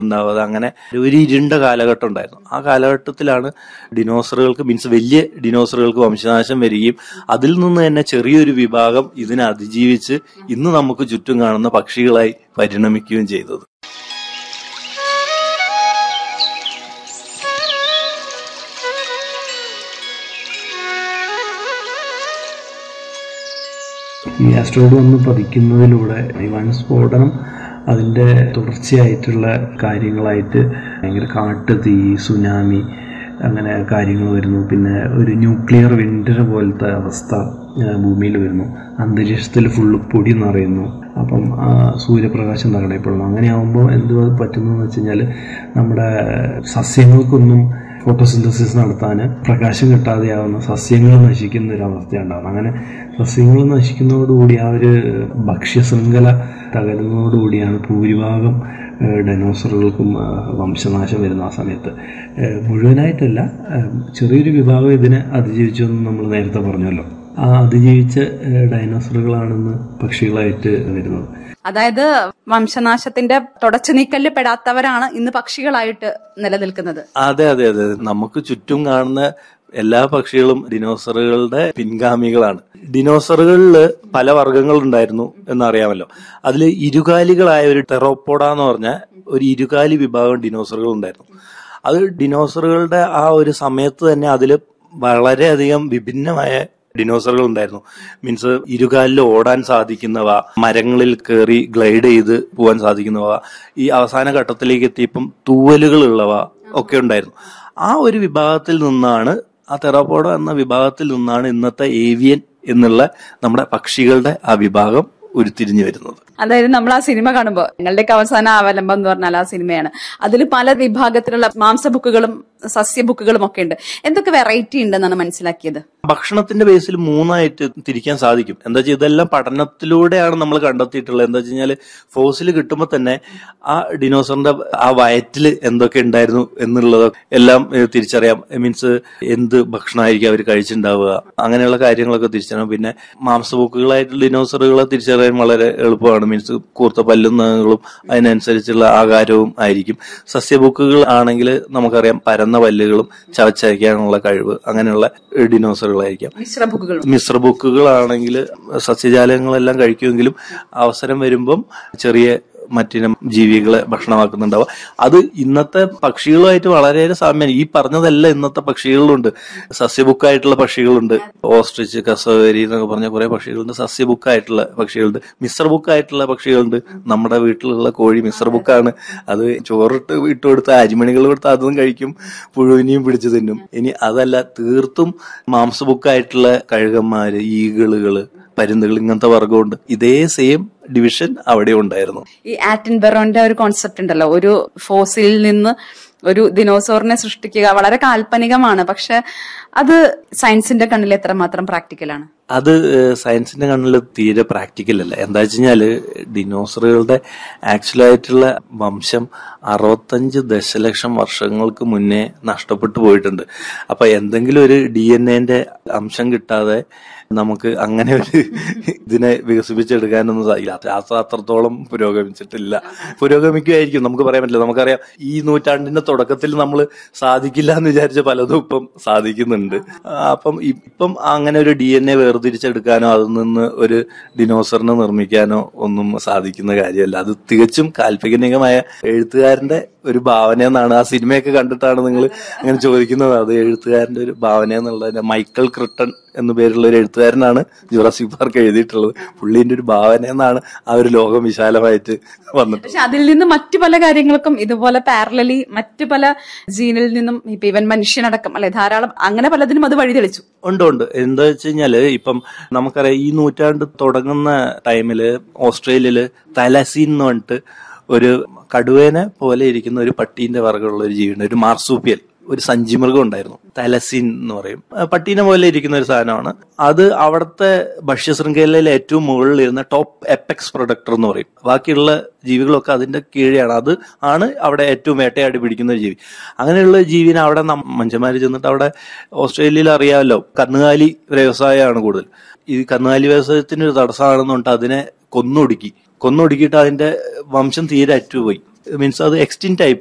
ഉണ്ടാവാതെ അങ്ങനെ ഒരു ഇരുണ്ട കാലഘട്ടം ഉണ്ടായിരുന്നു ആ കാലഘട്ടത്തിലാണ് ഡിനോസറുകൾക്ക് മീൻസ് വലിയ ഡിനോസറുകൾക്ക് വംശനാശം വരികയും അതിൽ നിന്ന് തന്നെ ചെറിയൊരു വിഭാഗം ഇതിനെ അതിജീവിച്ച് ഇന്ന് നമുക്ക് ചുറ്റും കാണുന്ന പക്ഷികളായി പരിണമിക്കുകയും ചെയ്തത് ഈ ആസ്ട്രോയിഡ് വന്ന് പതിക്കുന്നതിലൂടെ ഈ വൻ സ്ഫോടനം അതിൻ്റെ തുടർച്ചയായിട്ടുള്ള കാര്യങ്ങളായിട്ട് ഭയങ്കര കാട്ട് തീ സുനാമി അങ്ങനെ കാര്യങ്ങൾ വരുന്നു പിന്നെ ഒരു ന്യൂക്ലിയർ വിൻഡർ പോലത്തെ അവസ്ഥ ആ, ഭൂമിയിൽ വരുന്നു അന്തരീക്ഷത്തിൽ ഫുള്ള് പൊടി നിറയുന്നു അപ്പം ആ, സൂര്യപ്രകാശം തടയപ്പെടുന്നു അങ്ങനെ ആകുമ്പോൾ എന്ത് പറ്റുന്നു എന്ന് വെച്ച് കഴിഞ്ഞാൽ നമ്മുടെ സസ്യങ്ങൾക്കൊന്നും ഫോട്ടോസിന്തസിസ് നടത്താൻ പ്രകാശം കിട്ടാതെയാവുന്ന സസ്യങ്ങൾ നശിക്കുന്ന ഒരു അവസ്ഥ ഉണ്ടാകുന്നത് അങ്ങനെ സസ്യങ്ങൾ നശിക്കുന്നതോടുകൂടി ആ ഒരു ഭക്ഷ്യശൃംഖല തകരുന്നതോടുകൂടിയാണ് ഭൂരിഭാഗം ഏഹ്, ഡൈനോസറുകൾക്കും ആ, വംശനാശം വരുന്ന ആ സമയത്ത് ഏഹ്, മുഴുവനായിട്ടല്ല ഏഹ്, ചെറിയൊരു വിഭാഗം ഇതിനെ അതിജീവിച്ചു എന്ന് നമ്മൾ നേരത്തെ പറഞ്ഞല്ലോ ആ അതിജീവിച്ച ഏഹ്, ഡൈനോസറുകളാണെന്ന് പക്ഷികളായിട്ട് വരുന്നത് അതായത് വംശനാശത്തിന്റെ തുടച്ചു നീക്കലിൽ പെടാത്തവരാണ് ഇന്ന് പക്ഷികളായിട്ട് നിലനിൽക്കുന്നത് അതെ അതെ അതെ നമുക്ക് ചുറ്റും കാണുന്ന എല്ലാ പക്ഷികളും ഡിനോസറുകളുടെ പിൻഗാമികളാണ് ഡിനോസറുകളിൽ പല വർഗ്ഗങ്ങൾ ഉണ്ടായിരുന്നു എന്നറിയാമല്ലോ അതിൽ ഇരുകാലികളായ ഒരു ടെറോപ്പോഡ എന്ന് പറഞ്ഞ ഒരു ഇരുകാലി വിഭാഗം ഡിനോസറുകൾ ഉണ്ടായിരുന്നു അത് ഡിനോസറുകളുടെ ആ ഒരു സമയത്ത് തന്നെ അതിൽ വളരെയധികം വിഭിന്നമായ ഡിനോസറുകൾ ഉണ്ടായിരുന്നു മീൻസ് ഇരുകാലിൽ ഓടാൻ സാധിക്കുന്നവ മരങ്ങളിൽ കയറി ഗ്ലൈഡ് ചെയ്ത് പോകാൻ സാധിക്കുന്നവ ഈ അവസാന ഘട്ടത്തിലേക്ക് എത്തിയപ്പം തൂവലുകളുള്ളവ ഒക്കെ ഉണ്ടായിരുന്നു ആ ഒരു വിഭാഗത്തിൽ നിന്നാണ് ആ തെറാപ്പോഡ എന്ന വിഭാഗത്തിൽ നിന്നാണ് ഇന്നത്തെ ഏവിയൻ എന്നുള്ള നമ്മുടെ പക്ഷികളുടെ ആ വിഭാഗം ഉരുത്തിരിഞ്ഞു വരുന്നത് അതായത് നമ്മൾ ആ സിനിമ കാണുമ്പോൾ നിങ്ങളുടെയൊക്കെ അവസാന അവലംബം എന്ന് പറഞ്ഞാൽ ആ സിനിമയാണ് അതിൽ പല വിഭാഗത്തിലുള്ള മാംസ ബുക്കുകളും സസ്യ ബുക്കുകളും ഒക്കെ ഉണ്ട് എന്തൊക്കെ വെറൈറ്റി ഉണ്ടെന്നാണ് മനസ്സിലാക്കിയത് ഭക്ഷണത്തിന്റെ ബേസിൽ മൂന്നായിട്ട് തിരിക്കാൻ സാധിക്കും എന്താ വെച്ചാൽ ഇതെല്ലാം പഠനത്തിലൂടെയാണ് നമ്മൾ കണ്ടെത്തിയിട്ടുള്ളത് എന്താ വെച്ച് കഴിഞ്ഞാല് ഫോസിൽ കിട്ടുമ്പോൾ തന്നെ ആ ഡിനോസറിന്റെ ആ വയറ്റിൽ എന്തൊക്കെ ഉണ്ടായിരുന്നു എന്നുള്ളത് എല്ലാം ഏഹ്, തിരിച്ചറിയാം മീൻസ് എന്ത് ഭക്ഷണമായിരിക്കും അവർ കഴിച്ചിട്ടുണ്ടാവുക അങ്ങനെയുള്ള കാര്യങ്ങളൊക്കെ തിരിച്ചറിയാം പിന്നെ മാംസബുക്കുകളായിട്ടുള്ള ഡിനോസറുകളെ തിരിച്ചറിയാൻ വളരെ എളുപ്പമാണ് മീൻസ് കൂർത്ത പല്ലും നഖങ്ങളും അതിനനുസരിച്ചുള്ള ആകാരവും ആയിരിക്കും സസ്യബുക്കുകൾ ആണെങ്കിൽ നമുക്കറിയാം പരന്ന പല്ലുകളും ചവച്ചരയ്ക്കാനുള്ള കഴിവ് അങ്ങനെയുള്ള ഡിനോസറുകളായിരിക്കാം മിശ്ര ബുക്കുകളും മിശ്ര ബുക്കുകളാണെങ്കിൽ സസ്യജാലങ്ങളെല്ലാം കഴിക്കുമെങ്കിലും അവസരം വരുമ്പം ചെറിയ മറ്റിനം ജീവികളെ ഭക്ഷണമാക്കുന്നുണ്ടാവുക അത് ഇന്നത്തെ പക്ഷികളുമായിട്ട് വളരെയേറെ സാമ്യം ഈ പറഞ്ഞതല്ല ഇന്നത്തെ പക്ഷികളിലുണ്ട് സസ്യബുക്കായിട്ടുള്ള പക്ഷികളുണ്ട് ഓസ്ട്രിച്ച് കസവേരി എന്നൊക്കെ പറഞ്ഞ കുറെ പക്ഷികളുണ്ട് സസ്യബുക്കായിട്ടുള്ള പക്ഷികളുണ്ട് മിശ്ര ബുക്കായിട്ടുള്ള പക്ഷികളുണ്ട് നമ്മുടെ വീട്ടിലുള്ള കോഴി മിശ്ര ബുക്കാണ് അത് ചോറിട്ട് ഇട്ട് കൊടുത്ത അരിമണികൾ കൊടുത്ത അതും കഴിക്കും പുഴുവിനെയും പിടിച്ചു തിന്നും ഇനി അതല്ല തീർത്തും മാംസബുക്കായിട്ടുള്ള കഴുകന്മാര് ഈഗിളുകള് പരുന്തുകൾ ഇങ്ങനത്തെ വർഗമുണ്ട് ഇതേ സെയിം ഡിവിഷൻ അവിടെ ഉണ്ടായിരുന്നു ഈ ആറ്റിൻബെറോന്റെ ഒരു കോൺസെപ്റ്റ് ഉണ്ടല്ലോ ഒരു ഫോസിലിൽ നിന്ന് ഒരു ദിനോസോറിനെ സൃഷ്ടിക്കുക വളരെ കാൽപ്പനികമാണ് പക്ഷെ അത് സയൻസിന്റെ കണ്ണിൽ എത്രമാത്രം പ്രാക്ടിക്കലാണ് അത് ഏഹ്, സയൻസിന്റെ കണ്ണിൽ തീരെ പ്രാക്ടിക്കൽ അല്ല എന്താ വെച്ച് കഴിഞ്ഞാല് ഡിനോസറുകളുടെ ആക്ച്വൽ ആയിട്ടുള്ള വംശം അറുപത്തഞ്ച് ദശലക്ഷം വർഷങ്ങൾക്ക് മുന്നേ നഷ്ടപ്പെട്ടു പോയിട്ടുണ്ട് അപ്പൊ എന്തെങ്കിലും ഒരു ഡി എൻ എന്റെ അംശം കിട്ടാതെ നമുക്ക് അങ്ങനെ ഒരു ഇതിനെ വികസിപ്പിച്ചെടുക്കാനൊന്നും സാധിക്കില്ല അത് അത് അത്രത്തോളം പുരോഗമിച്ചിട്ടില്ല പുരോഗമിക്കുമായിരിക്കും നമുക്ക് പറയാൻ പറ്റില്ല നമുക്കറിയാം ഈ നൂറ്റാണ്ടിന്റെ തുടക്കത്തിൽ നമ്മൾ സാധിക്കില്ല എന്ന് വിചാരിച്ച പലതും ഇപ്പം സാധിക്കുന്നുണ്ട് ആ, അപ്പം ഇപ്പം അങ്ങനെ ഒരു ഡി എൻ എ വേർതിരിച്ചെടുക്കാനോ അതിൽ നിന്ന് ഒരു ഡിനോസറിനെ നിർമ്മിക്കാനോ ഒന്നും സാധിക്കുന്ന കാര്യമല്ല അത് തികച്ചും കാൽപ്പനികമായ എഴുത്തുകാരന്റെ ഒരു ഭാവന എന്നാണ് ആ സിനിമയൊക്കെ കണ്ടിട്ടാണ് നിങ്ങൾ അങ്ങനെ ചോദിക്കുന്നത് അത് എഴുത്തുകാരന്റെ ഒരു ഭാവന എന്നുള്ളത് മൈക്കൽ ക്രിട്ടൺ എന്നു പേരുള്ള ഒരു എഴുത്തുകാരനാണ് ജുറാസിക് പാർക്ക് എഴുതിയിട്ടുള്ളത് പുള്ളിന്റെ ഒരു ഭാവന എന്നാണ് ആ ഒരു ലോകം വിശാലമായിട്ട് വന്നിട്ട് പക്ഷെ അതിൽ നിന്ന് മറ്റു പല കാര്യങ്ങൾക്കും ഇതുപോലെ പാരലലി മറ്റു പല ജീനിൽ നിന്നും ഇപ്പൊ ഇവൻ മനുഷ്യനടക്കം അല്ലെ ധാരാളം അങ്ങനെ പലതിനും അത് വഴിതെളിച്ചു ഉണ്ട് ഉണ്ട് എന്താ വെച്ച് കഴിഞ്ഞാല് ഇപ്പം നമുക്കറിയാം ഈ നൂറ്റാണ്ട് തുടങ്ങുന്ന ടൈമില് ഓസ്ട്രേലിയയില് തലസീൻ എന്ന് പറഞ്ഞിട്ട് ഒരു കടുവേനെ പോലെ ഇരിക്കുന്ന ഒരു പട്ടീന്റെ വർഗ്ഗമുള്ള ഒരു ജീവിയുണ്ട് ഒരു മാർസൂപ്പിയൽ ഒരു സഞ്ചിമൃഗം ഉണ്ടായിരുന്നു തലസീൻ എന്ന് പറയും ആ, പട്ടീനെ പോലെ ഇരിക്കുന്ന ഒരു സാധനമാണ് അത് അവിടുത്തെ ഭക്ഷ്യശൃംഖലയിലെ ഏറ്റവും മുകളിൽ ഇരുന്ന ടോപ്പ് എപ്പെക്സ് പ്രൊഡക്ടർ എന്ന് പറയും ബാക്കിയുള്ള ജീവികളൊക്കെ അതിന്റെ കീഴെയാണ് അത് ആണ് അവിടെ ഏറ്റവും വേട്ടയാടി പിടിക്കുന്ന ഒരു ജീവി അങ്ങനെയുള്ള ഒരു ജീവിനെ അവിടെ നം- മനുഷ്യന്മാര് ചെന്നിട്ട് അവിടെ ഓസ്ട്രേലിയയിൽ അറിയാമല്ലോ കന്നുകാലി വ്യവസായമാണ് കൂടുതൽ ഈ കന്നുകാലി വ്യവസായത്തിന് ഒരു തടസ്സമാണെന്നുണ്ട് അതിനെ കൊന്നൊടുക്കി കൊന്നൊടുക്കിയിട്ട് അതിന്റെ വംശം തീരെ അറ്റുപോയി മീൻസ് അത് എക്സ്റ്റിൻറ്റ് ആയി